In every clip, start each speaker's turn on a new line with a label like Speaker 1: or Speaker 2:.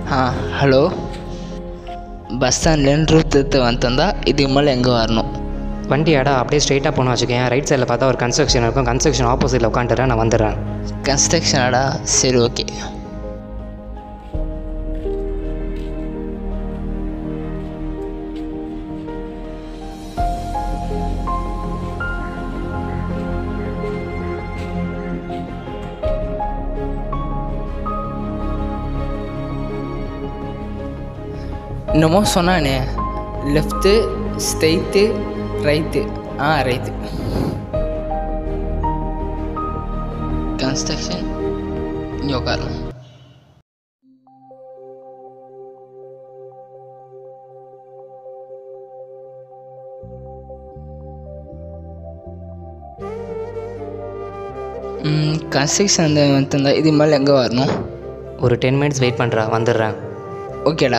Speaker 1: ಹಾಂ hello bus ஸ்டாண்ட்லேருந்து root எடுத்து வந்தா இதுக்கு மேலே எங்கே வரணும்
Speaker 2: வண்டியாடா அப்படியே ஸ்ட்ரைட்டாக போகணும் வச்சுக்கேன் ரைட் சைடில் பார்த்தா ஒரு கன்ஸ்ட்ரக்ஷன் இருக்கும் கன்ஸ்ட்ரக்ஷன் ஆப்போசிட்டில் உட்காந்துறேன் நான் வந்துடுறேன்
Speaker 1: கன்ஸ்ட்ரக்ஷனாடா சரி ஓகே என்னமோ சொன்னானே லெஃப்ட்டு ஸ்ட்ரைட்டு ரைட்டு ஆ ரைட்டு கன்ஸ்ட்ரக்ஷன் இங்கே உட்காரலாம் கன்ஸ்ட்ரக்ஷன் அந்த வந்தா இது மேலே எங்கே வரணும்
Speaker 2: ஒரு டென் மினிட்ஸ் வெயிட் பண்ணுறா வந்துடுறேன்
Speaker 1: ஓகேடா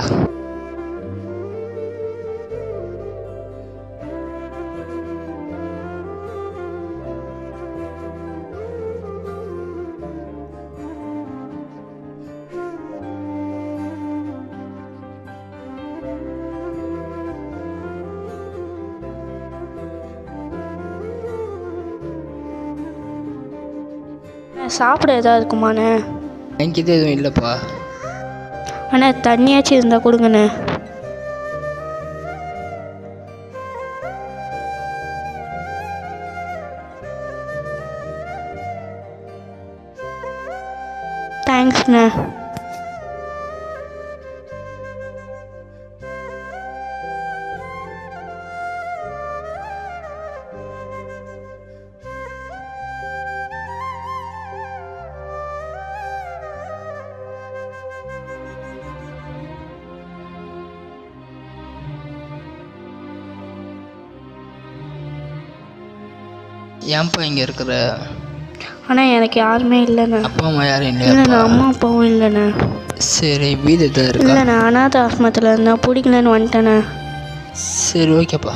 Speaker 3: அண்ணா, சாப்பிட ஏதாவது இருக்குமாண்ணே
Speaker 1: என்கிட்ட எதுவும் இல்லைப்பா
Speaker 3: அண்ணா தண்ணியாச்சும் இருந்தால் கொடுங்கண்ணே தேங்க்ஸ்ண்ணே
Speaker 1: ஏன்ப்பா இங்கே இருக்கிற
Speaker 3: அண்ணா எனக்கு யாருமே இல்லைண்ணே
Speaker 1: அப்பா அம்மா யாரும்
Speaker 3: இல்லைண்ணா
Speaker 1: இல்லையாப்பா
Speaker 3: அம்மா அப்பாவும் இல்லைண்ணே
Speaker 1: சரி வீடு எதாவது இருக்கா
Speaker 3: இல்லைண்ணே அனாத ஆஸ்மத்தில் இருந்தால் பிடிக்கலன்னு வந்துட்டேண்ணே
Speaker 1: சரி ஓகேப்பா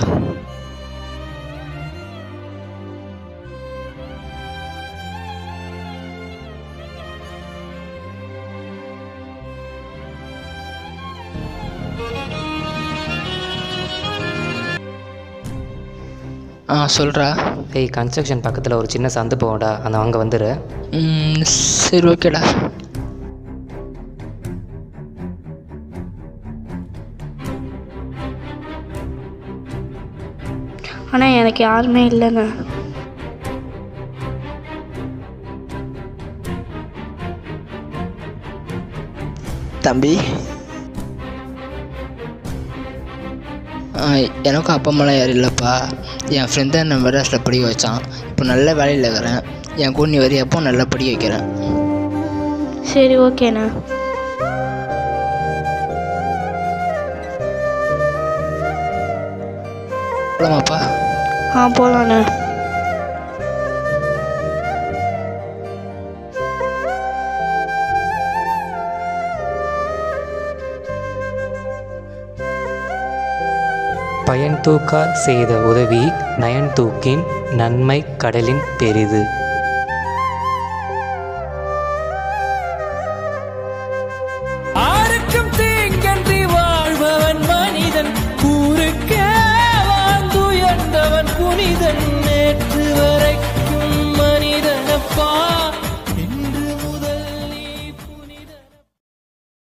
Speaker 1: ஆ சொல்கிறா
Speaker 2: ஏய் கன்ஸ்ட்ரக்ஷன் பக்கத்தில் ஒரு சின்ன சந்து போகடா அந்த அங்கே வந்துடு
Speaker 1: ம், சரி ஓகேடா
Speaker 3: அண்ணா எனக்கு யாருமே இல்லைண்ணே
Speaker 1: தம்பி ஆ, எனக்கும் அப்பா அம்மாலாம் யாரும் இல்லைப்பா என் ஃப்ரெண்ட் தான் என்னை மெட்ராஸில் படிக்க வச்சான் இப்போ நல்ல வேலையில் இருக்கிறேன் என் கூட நீ வரையப்போ நல்லா படிக்க வைக்கிறேன்
Speaker 3: சரி ஓகேண்ணா
Speaker 1: போலாமாப்பா
Speaker 3: ஆ போகலாண்ணே
Speaker 2: பயன் தூக்கார் செய்த உதவி நயன் தூக்கின் நன்மை கடலின் பெரிது